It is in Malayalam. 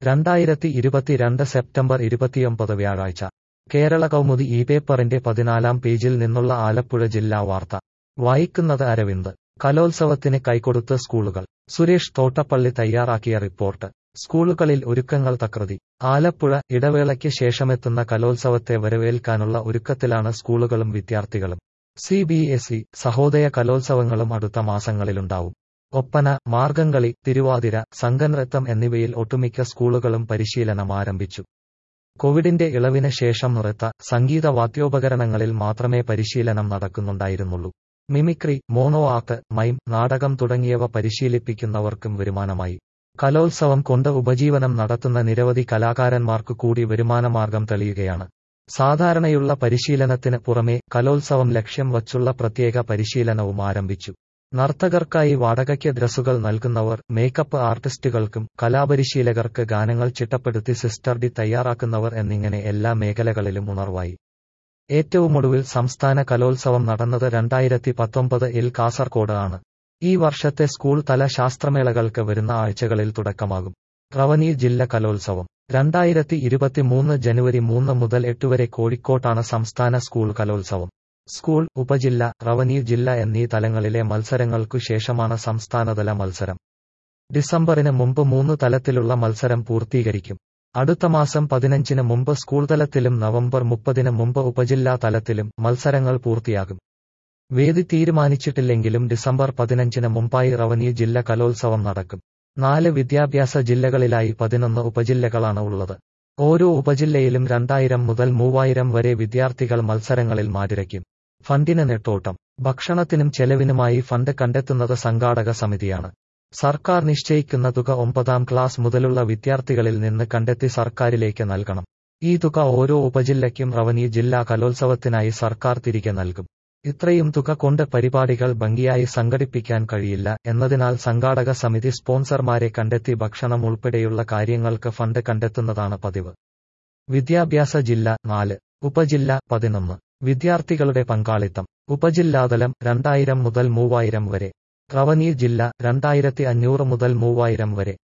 രണ്ടായിരത്തി ഇരുപത്തിരണ്ട് സെപ്റ്റംബർ ഇരുപത്തിയൊമ്പത് വ്യാഴാഴ്ച കേരള കൗമുദി ഈ പേപ്പറിന്റെ പതിനാലാം പേജിൽ നിന്നുള്ള ആലപ്പുഴ ജില്ലാ വാർത്ത വായിക്കുന്നത് അരവിന്ദ് കലോത്സവത്തിന് കൈകൊടുത്ത് സ്കൂളുകൾ സുരേഷ് തോട്ടപ്പള്ളി തയ്യാറാക്കിയ റിപ്പോർട്ട് സ്കൂളുകളിൽ ഒരുക്കങ്ങൾ തകൃതി ആലപ്പുഴ ഇടവേളയ്ക്ക് ശേഷമെത്തുന്ന കലോത്സവത്തെ വരവേൽക്കാനുള്ള ഒരുക്കത്തിലാണ് സ്കൂളുകളും വിദ്യാർത്ഥികളും C B S E Sahodaya കലോത്സവങ്ങളും അടുത്ത മാസങ്ങളിലുണ്ടാവും ഒപ്പന മാർഗംകളി തിരുവാതിര സംഘനൃത്തം എന്നിവയിൽ ഒട്ടുമിക്ക സ്കൂളുകളും പരിശീലനം ആരംഭിച്ചു കോവിഡിന്റെ ഇളവിന് ശേഷം നൃത്ത സംഗീത വാദ്യോപകരണങ്ങളിൽ മാത്രമേ പരിശീലനം നടക്കുന്നുണ്ടായിരുന്നുള്ളൂ മിമിക്രി മോണോ ആക്ട് മൈം നാടകം തുടങ്ങിയവ പരിശീലിപ്പിക്കുന്നവർക്കും വരുമാനമായി കലോത്സവം കൊണ്ട് ഉപജീവനം നടത്തുന്ന നിരവധി കലാകാരന്മാർക്ക് കൂടി വരുമാനമാർഗം തെളിയുകയാണ് സാധാരണയുള്ള പരിശീലനത്തിന് പുറമെ കലോത്സവം ലക്ഷ്യം വച്ചുള്ള പ്രത്യേക പരിശീലനവും ആരംഭിച്ചു നർത്തകർക്കായി വാടകയ്ക്ക് ഡ്രസ്സുകൾ നൽകുന്നവർ മേക്കപ്പ് ആർട്ടിസ്റ്റുകൾക്കും കലാപരിശീലകർക്ക് ഗാനങ്ങൾ ചിട്ടപ്പെടുത്തി സിസ്റ്റർ ഡി തയ്യാറാക്കുന്നവർ എന്നിങ്ങനെ എല്ലാ മേഖലകളിലും ഉണർവായി ഏറ്റവുമൊടുവിൽ സംസ്ഥാന കലോത്സവം നടന്നത് രണ്ടായിരത്തി പത്തൊമ്പത് ഇൽ കാസർകോട് ആണ് ഈ വർഷത്തെ സ്കൂൾ തല ശാസ്ത്രമേളകൾക്ക് വരുന്ന ആഴ്ചകളിൽ തുടക്കമാകും റവന്യൂ ജില്ല കലോത്സവം രണ്ടായിരത്തി ഇരുപത്തിമൂന്ന് ജനുവരി മൂന്ന് മുതൽ എട്ട് വരെ കോഴിക്കോട്ടാണ് സംസ്ഥാന സ്കൂൾ കലോത്സവം സ്കൂൾ ഉപജില്ല റവന്യൂ ജില്ല എന്നീ തലങ്ങളിലെ മത്സരങ്ങൾക്കു ശേഷമാണ് സംസ്ഥാനതല മത്സരം ഡിസംബറിന് മുമ്പ് മൂന്ന് തലത്തിലുള്ള മത്സരം പൂർത്തീകരിക്കും അടുത്ത മാസം പതിനഞ്ചിന് മുമ്പ് സ്കൂൾ തലത്തിലും നവംബർ മുപ്പതിന് മുമ്പ് ഉപജില്ലാ തലത്തിലും മത്സരങ്ങൾ പൂർത്തിയാകും വേദി തീരുമാനിച്ചിട്ടില്ലെങ്കിലും ഡിസംബർ പതിനഞ്ചിന് മുമ്പായി റവന്യൂ ജില്ല കലോത്സവം നടക്കും നാല് വിദ്യാഭ്യാസ ജില്ലകളിലായി പതിനൊന്ന് ഉപജില്ലകളാണ് ഉള്ളത് ഓരോ ഉപജില്ലയിലും രണ്ടായിരം മുതൽ മൂവായിരം വരെ വിദ്യാർത്ഥികൾ മത്സരങ്ങളിൽ മാറ്റിരയ്ക്കും ഫണ്ടിന് നെട്ടോട്ടം ഭക്ഷണത്തിനും ചെലവിനുമായി ഫണ്ട് കണ്ടെത്തുന്നത് സംഘാടക സമിതിയാണ് സർക്കാർ നിശ്ചയിക്കുന്ന തുക ഒമ്പതാം ക്ലാസ് മുതലുള്ള വിദ്യാർത്ഥികളിൽ നിന്ന് കണ്ടെത്തി സർക്കാരിലേക്ക് നൽകണം ഈ തുക ഓരോ ഉപജില്ലയ്ക്കും റവന്യൂ ജില്ലാ കലോത്സവത്തിനായി സർക്കാർ തിരികെ നൽകും ഇത്രയും തുക കൊണ്ട് പരിപാടികൾ ഭംഗിയായി സംഘടിപ്പിക്കാൻ കഴിയില്ല എന്നതിനാൽ സംഘാടക സമിതി സ്പോൺസർമാരെ കണ്ടെത്തി ഭക്ഷണം ഉൾപ്പെടെയുള്ള കാര്യങ്ങൾക്ക് ഫണ്ട് കണ്ടെത്തുന്നതാണ് പതിവ് വിദ്യാഭ്യാസ ജില്ല നാല് ഉപജില്ല പതിനൊന്ന് വിദ്യാർത്ഥികളുടെ പങ്കാളിത്തം ഉപജില്ലാതലം രണ്ടായിരം മുതൽ മൂവായിരം വരെ റവന്യൂ ജില്ല രണ്ടായിരത്തി അഞ്ഞൂറ് മുതൽ മൂവായിരം വരെ